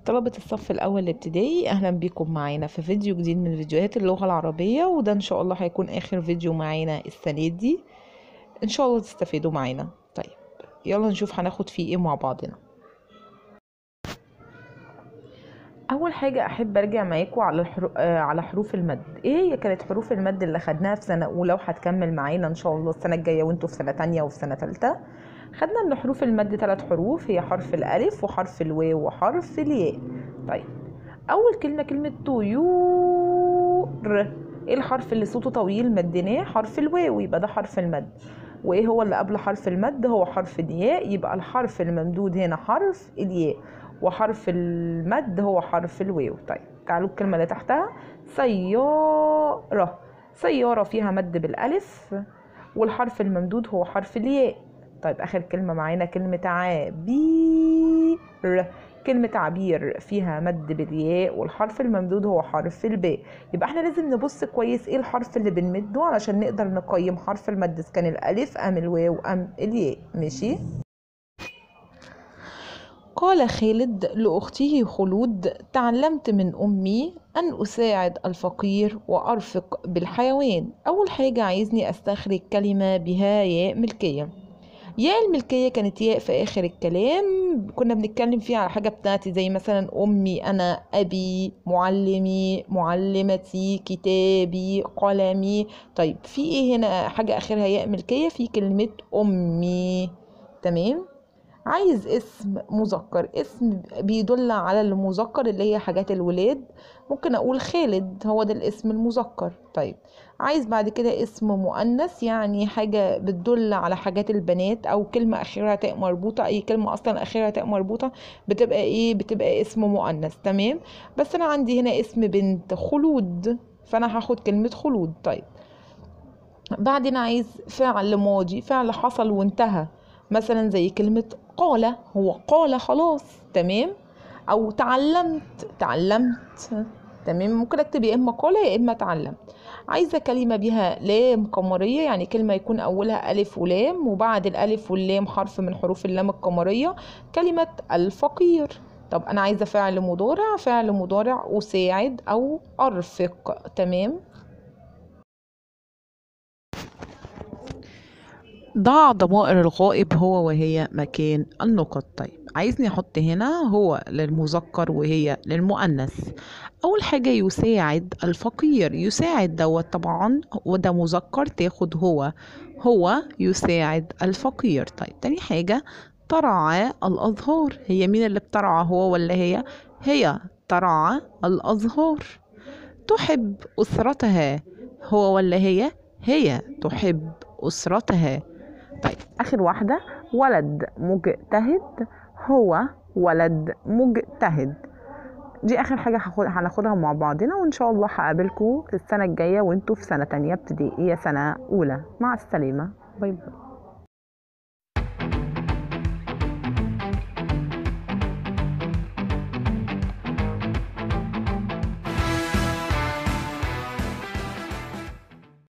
طلبة الصف الأول الابتدائي أهلا بكم معانا في فيديو جديد من فيديوهات اللغة العربية وده إن شاء الله هيكون آخر فيديو معانا السنة دي إن شاء الله تستفيدوا معانا طيب يلا نشوف هناخد فيه إيه مع بعضنا أول حاجة أحب أرجع معاكم على الحرو... آه على حروف المد إيه هي كانت حروف المد اللي خدناها في سنة أولى وهتكمل معانا إن شاء الله السنة الجاية وأنتوا في سنة تانية وفي سنة تالتة خدنا من حروف المد ثلاث حروف هي حرف الألف وحرف الواو وحرف الياء طيب أول كلمة كلمة طيور إيه الحرف اللي صوته طويل مديناه حرف الواو يبقى ده حرف المد وإيه هو اللي قبل حرف المد هو حرف الياء يبقى الحرف الممدود هنا حرف الياء وحرف المد هو حرف الواو طيب تعالوا الكلمة اللي تحتها سيارة سيارة فيها مد بالألف والحرف الممدود هو حرف الياء طيب آخر كلمة معانا كلمة عبير كلمة عبير فيها مد بالياء والحرف الممدود هو حرف الباء يبقى احنا لازم نبص كويس ايه الحرف اللي بنمده علشان نقدر نقيم حرف المد اذا كان الالف ام الواو ام الياء ماشي قال خالد لأخته خلود تعلمت من أمي أن أساعد الفقير وأرفق بالحيوان أول حاجة عايزني أستخرج كلمة بها ياء ملكية ياء الملكية كانت ياء في آخر الكلام كنا بنتكلم فيها على حاجة بتاعتي زي مثلا أمي أنا أبي معلمي معلمتي كتابي قلمي طيب في إيه هنا حاجة آخرها ياء ملكية في كلمة أمي تمام عايز اسم مذكر اسم بيدل على المذكر اللي هي حاجات الولاد ممكن اقول خالد هو ده الاسم المذكر طيب عايز بعد كده اسم مؤنث يعني حاجة بتدل على حاجات البنات او كلمة اخرها تاء مربوطة اي كلمة اصلا اخرها تاء مربوطة بتبقى ايه بتبقى اسم مؤنث تمام بس انا عندي هنا اسم بنت خلود فانا هاخد كلمة خلود طيب بعدين عايز فعل ماضي فعل حصل وانتهى مثلا زي كلمة قال هو قال خلاص تمام او تعلمت تعلمت تمام ممكن اكتب يا اما قال يا اما تعلمت عايزه كلمه بها لام قمريه يعني كلمه يكون اولها الف ولام وبعد الالف واللام حرف من حروف اللام القمريه كلمه الفقير طب انا عايزه فعل مضارع فعل مضارع اساعد او ارفق تمام ضع ضمائر الغائب هو وهي مكان النقط طيب عايزني احط هنا هو للمذكر وهي للمؤنث اول حاجه يساعد الفقير يساعد دوت طبعا وده مذكر تاخد هو هو يساعد الفقير طيب تاني حاجه ترعى الازهار هي مين اللي بترعى هو ولا هي هي ترعى الازهار تحب اسرتها هو ولا هي هي تحب اسرتها طيب اخر واحده ولد مجتهد هو ولد مجتهد دي اخر حاجه هناخدها مع بعضنا وان شاء الله هقابلكم السنه الجايه وانتوا في سنه تانية ابتدائيه سنه اولى مع السلامه باي باي